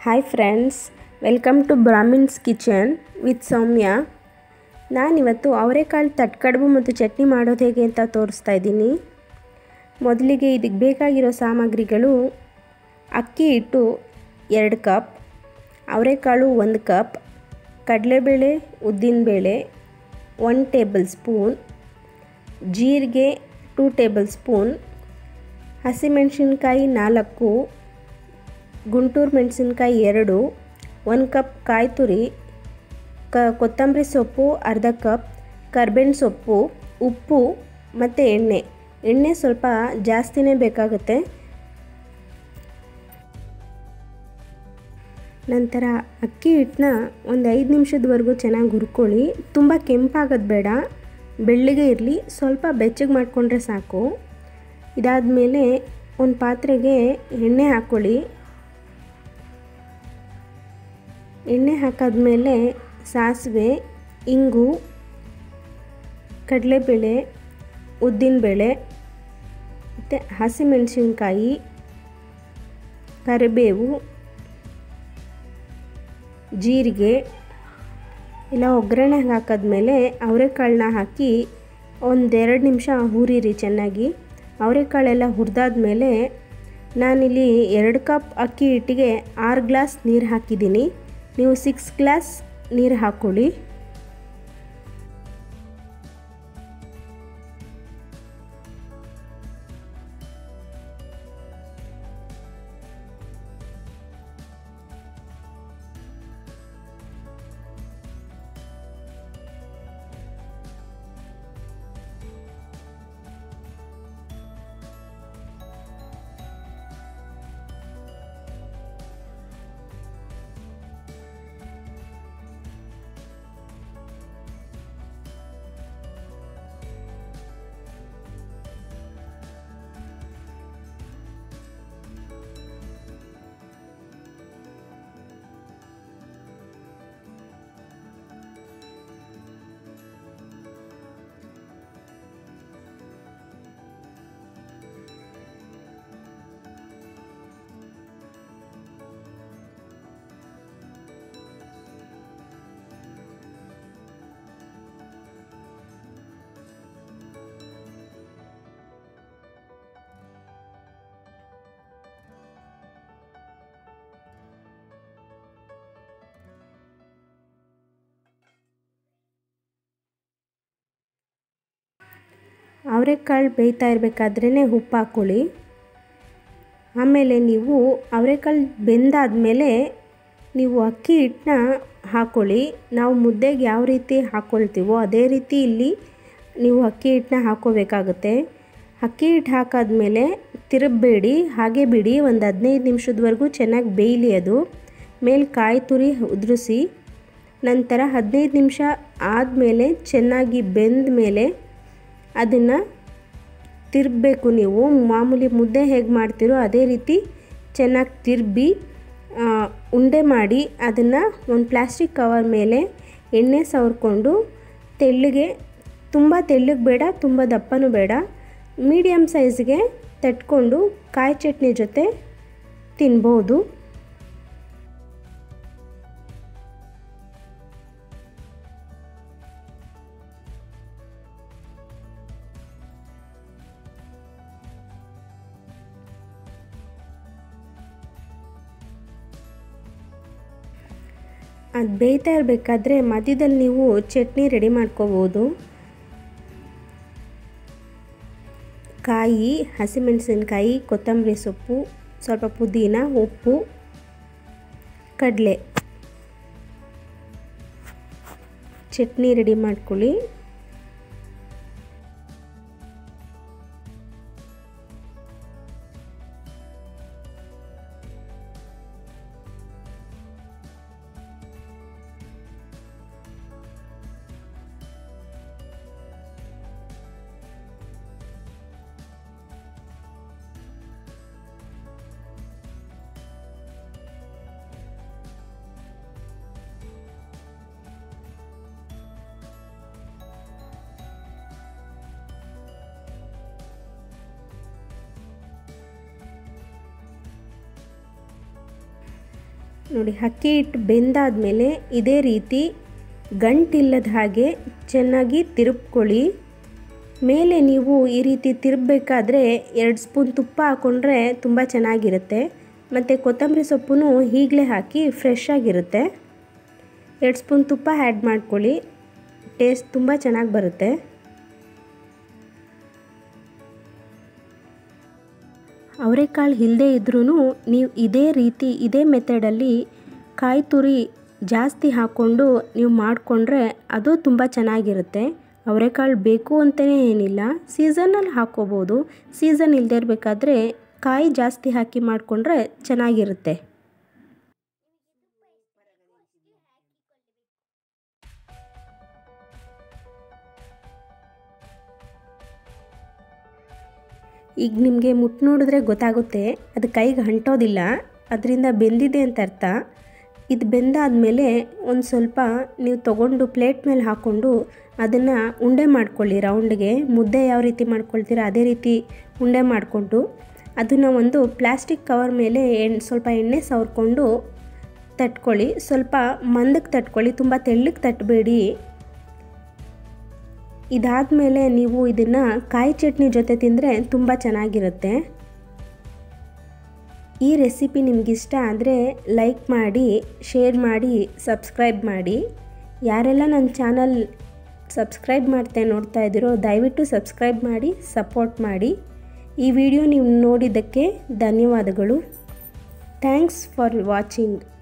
hi friends welcome to Brahmins kitchen with Soumya ನಾನಿವತ್ತು ಅವರೆಕಾಳು ತಟ್ಕಡುಬು ಮತ್ತು ಚಟ್ನಿ ಮಾಡೋದು ಹೇಗೆ ಅಂತ ತೋರಿಸ್ತಾ ಇದ್ದೀನಿ ಮೊದಲಿಗೆ ಇದಕ್ಕೆ ಬೇಕಾಗಿರೋ ಸಾಮಗ್ರಿಗಳು ಅಕ್ಕಿ ಹಿಟ್ಟು ಎರಡು ಕಪ್ ಅವರೆಕಾಳು ಒಂದು ಕಪ್ ಕಡಲೆಬೇಳೆ ಉದ್ದಿನಬೇಳೆ ಒನ್ ಟೇಬಲ್ ಸ್ಪೂನ್ ಜೀರಿಗೆ ಟೂ ಟೇಬಲ್ ಸ್ಪೂನ್ ಹಸಿಮೆಣಸಿನ್ಕಾಯಿ ನಾಲ್ಕು ಗುಂಟೂರು ಮೆಣಸಿನ್ಕಾಯಿ ಎರಡು ಒಂದು ಕಪ್ ಕಾಯಿ ತುರಿ ಕ ಕೊತ್ತಂಬರಿ ಸೊಪ್ಪು ಅರ್ಧ ಕಪ್ ಕರ್ಬೇವಿನ ಸೊಪ್ಪು ಉಪ್ಪು ಮತ್ತು ಎಣ್ಣೆ ಎಣ್ಣೆ ಸ್ವಲ್ಪ ಜಾಸ್ತಿನೇ ಬೇಕಾಗುತ್ತೆ ನಂತರ ಅಕ್ಕಿ ಹಿಟ್ಟನ್ನ ಒಂದು ಐದು ನಿಮಿಷದವರೆಗೂ ಚೆನ್ನಾಗಿ ಹುರ್ಕೊಳ್ಳಿ ತುಂಬ ಕೆಂಪಾಗೋದು ಬೇಡ ಬೆಳ್ಳಗೆ ಇರಲಿ ಸ್ವಲ್ಪ ಬೆಚ್ಚಗೆ ಮಾಡಿಕೊಂಡ್ರೆ ಸಾಕು ಇದಾದಮೇಲೆ ಒಂದು ಪಾತ್ರೆಗೆ ಎಣ್ಣೆ ಹಾಕ್ಕೊಳ್ಳಿ ಎಣ್ಣೆ ಹಾಕಾದ್ಮೇಲೆ ಸಾಸಿವೆ ಇಂಗು ಕಡಲೆಬೇಳೆ ಉದ್ದಿನಬೇಳೆ ಮತ್ತು ಹಸಿಮೆಣಸಿನ್ಕಾಯಿ ಕರಿಬೇವು ಜೀರಿಗೆ ಎಲ್ಲ ಒಗ್ಗರಣೆಗೆ ಹಾಕಿದ್ಮೇಲೆ ಅವರೆಕಾಳನ್ನ ಹಾಕಿ ಒಂದೆರಡು ನಿಮಿಷ ಹುರಿರಿ ಚೆನ್ನಾಗಿ ಅವರೆಕಾಳೆಲ್ಲ ಹುರಿದಾದ್ಮೇಲೆ ನಾನಿಲ್ಲಿ ಎರಡು ಕಪ್ ಅಕ್ಕಿ ಹಿಟ್ಟಿಗೆ ಆರು ಗ್ಲಾಸ್ ನೀರು ಹಾಕಿದ್ದೀನಿ ನೀವು ಸಿಕ್ಸ್ ಗ್ಲಾಸ್ ನೀರು ಹಾಕ್ಕೊಳ್ಳಿ ಅವರೆಕಾಳು ಬೇಯ್ತಾ ಇರಬೇಕಾದ್ರೇ ಉಪ್ಪು ಹಾಕ್ಕೊಳ್ಳಿ ಆಮೇಲೆ ನೀವು ಅವರೆಕಾಳು ಬೆಂದಾದಮೇಲೆ ನೀವು ಅಕ್ಕಿ ಹಿಟ್ಟನ್ನ ಹಾಕ್ಕೊಳ್ಳಿ ನಾವು ಮುದ್ದೆಗೆ ಯಾವ ರೀತಿ ಹಾಕ್ಕೊಳ್ತೀವೋ ಅದೇ ರೀತಿ ಇಲ್ಲಿ ನೀವು ಅಕ್ಕಿ ಹಿಟ್ಟನ್ನ ಹಾಕ್ಕೋಬೇಕಾಗುತ್ತೆ ಅಕ್ಕಿ ಹಿಟ್ಟು ಹಾಕಾದ್ಮೇಲೆ ತಿರುಗಬೇಡಿ ಹಾಗೆ ಬಿಡಿ ಒಂದು ಹದಿನೈದು ನಿಮಿಷದವರೆಗೂ ಚೆನ್ನಾಗಿ ಬೇಯಲಿ ಅದು ಮೇಲೆ ಕಾಯಿ ತುರಿ ಉದುರಿಸಿ ನಂತರ ಹದಿನೈದು ನಿಮಿಷ ಆದಮೇಲೆ ಚೆನ್ನಾಗಿ ಬೆಂದ ಮೇಲೆ ಅದನ್ನು ತಿರುಗಬೇಕು ನೀವು ಮಾಮೂಲಿ ಮುದ್ದೆ ಹೇಗೆ ಮಾಡ್ತೀರೋ ಅದೇ ರೀತಿ ಚೆನ್ನಾಗಿ ತಿರುಗಿ ಉಂಡೆ ಮಾಡಿ ಅದನ್ನು ಒಂದು ಪ್ಲಾಸ್ಟಿಕ್ ಕವರ್ ಮೇಲೆ ಎಣ್ಣೆ ಸವರ್ಕೊಂಡು ತೆಳ್ಳಗೆ ತುಂಬ ತೆಳ್ಳಗೆ ಬೇಡ ತುಂಬ ದಪ್ಪನೂ ಬೇಡ ಮೀಡಿಯಮ್ ಸೈಜ್ಗೆ ತಟ್ಕೊಂಡು ಕಾಯಿ ಚಟ್ನಿ ಜೊತೆ ತಿನ್ಬೋದು ಅದು ಬೇಯ್ತಾ ಇರಬೇಕಾದ್ರೆ ಮಧ್ಯದಲ್ಲಿ ನೀವು ಚಟ್ನಿ ರೆಡಿ ಮಾಡ್ಕೋಬೋದು ಕಾಯಿ ಹಸಿಮೆಣಸಿನ್ಕಾಯಿ ಕೊತ್ತಂಬರಿ ಸೊಪ್ಪು ಸ್ವಲ್ಪ ಪುದೀನ ಉಪ್ಪು ಕಡಲೆ ಚಟ್ನಿ ರೆಡಿ ಮಾಡ್ಕೊಳ್ಳಿ ನೋಡಿ ಅಕ್ಕಿ ಹಿಟ್ಟು ಬೆಂದಾದಮೇಲೆ ಇದೇ ರೀತಿ ಗಂಟಿಲ್ಲದ ಹಾಗೆ ಚೆನ್ನಾಗಿ ತಿರುಪ್ಕೊಳ್ಳಿ ಮೇಲೆ ನೀವು ಈ ರೀತಿ ತಿರುಗಬೇಕಾದ್ರೆ ಎರಡು ಸ್ಪೂನ್ ತುಪ್ಪ ಹಾಕ್ಕೊಂಡ್ರೆ ತುಂಬ ಚೆನ್ನಾಗಿರುತ್ತೆ ಮತ್ತು ಕೊತ್ತಂಬರಿ ಸೊಪ್ಪು ಈಗಲೇ ಹಾಕಿ ಫ್ರೆಶ್ ಆಗಿರುತ್ತೆ ಎರಡು ಸ್ಪೂನ್ ತುಪ್ಪ ಆ್ಯಡ್ ಮಾಡ್ಕೊಳ್ಳಿ ಟೇಸ್ಟ್ ತುಂಬ ಚೆನ್ನಾಗಿ ಬರುತ್ತೆ ಅವರೆಕಾಳು ಇಲ್ಲದೇ ಇದ್ರೂ ನೀವು ಇದೇ ರೀತಿ ಇದೇ ಮೆಥಡಲ್ಲಿ ಕಾಯಿ ತುರಿ ಜಾಸ್ತಿ ಹಾಕ್ಕೊಂಡು ನೀವು ಮಾಡಿಕೊಂಡ್ರೆ ಅದು ತುಂಬ ಚೆನ್ನಾಗಿರುತ್ತೆ ಅವರೆಕಾಳು ಬೇಕು ಅಂತಲೇ ಏನಿಲ್ಲ ಸೀಸನಲ್ಲಿ ಹಾಕ್ಕೋಬೋದು ಸೀಸನ್ ಇಲ್ಲದೇ ಇರಬೇಕಾದ್ರೆ ಕಾಯಿ ಜಾಸ್ತಿ ಹಾಕಿ ಮಾಡಿಕೊಂಡ್ರೆ ಚೆನ್ನಾಗಿರುತ್ತೆ ಈಗ ನಿಮಗೆ ಮುಟ್ಟು ನೋಡಿದ್ರೆ ಗೊತ್ತಾಗುತ್ತೆ ಅದು ಕೈಗೆ ಅಂಟೋದಿಲ್ಲ ಅದರಿಂದ ಬೆಂದಿದೆ ಅಂತ ಅರ್ಥ ಇದು ಬೆಂದಾದಮೇಲೆ ಒಂದು ಸ್ವಲ್ಪ ನೀವು ತೊಗೊಂಡು ಪ್ಲೇಟ್ ಮೇಲೆ ಹಾಕ್ಕೊಂಡು ಅದನ್ನು ಉಂಡೆ ಮಾಡ್ಕೊಳ್ಳಿ ರೌಂಡ್ಗೆ ಮುದ್ದೆ ಯಾವ ರೀತಿ ಮಾಡ್ಕೊಳ್ತೀರ ಅದೇ ರೀತಿ ಉಂಡೆ ಮಾಡಿಕೊಂಡು ಅದನ್ನು ಒಂದು ಪ್ಲಾಸ್ಟಿಕ್ ಕವರ್ ಮೇಲೆ ಎಣ್ಣೆ ಸ್ವಲ್ಪ ಎಣ್ಣೆ ಸವರ್ಕೊಂಡು ತಟ್ಕೊಳ್ಳಿ ಸ್ವಲ್ಪ ಮಂದಕ್ಕೆ ತಟ್ಕೊಳ್ಳಿ ತುಂಬ ತೆಳ್ಳಗೆ ತಟ್ಟಬೇಡಿ ಇದಾದಮೇಲೆ ನೀವು ಇದನ್ನು ಕಾಯಿ ಚಟ್ನಿ ಜೊತೆ ತಿಂದರೆ ತುಂಬ ಚೆನ್ನಾಗಿರುತ್ತೆ ಈ ರೆಸಿಪಿ ನಿಮಗಿಷ್ಟ ಆದರೆ ಲೈಕ್ ಮಾಡಿ ಶೇರ್ ಮಾಡಿ ಸಬ್ಸ್ಕ್ರೈಬ್ ಮಾಡಿ ಯಾರೆಲ್ಲ ನನ್ನ ಚಾನಲ್ ಸಬ್ಸ್ಕ್ರೈಬ್ ಮಾಡ್ತಾ ನೋಡ್ತಾ ಇದ್ದೀರೋ ದಯವಿಟ್ಟು ಸಬ್ಸ್ಕ್ರೈಬ್ ಮಾಡಿ ಸಪೋರ್ಟ್ ಮಾಡಿ ಈ ವಿಡಿಯೋ ನೀವು ನೋಡಿದ್ದಕ್ಕೆ ಧನ್ಯವಾದಗಳು ಥ್ಯಾಂಕ್ಸ್ ಫಾರ್ ವಾಚಿಂಗ್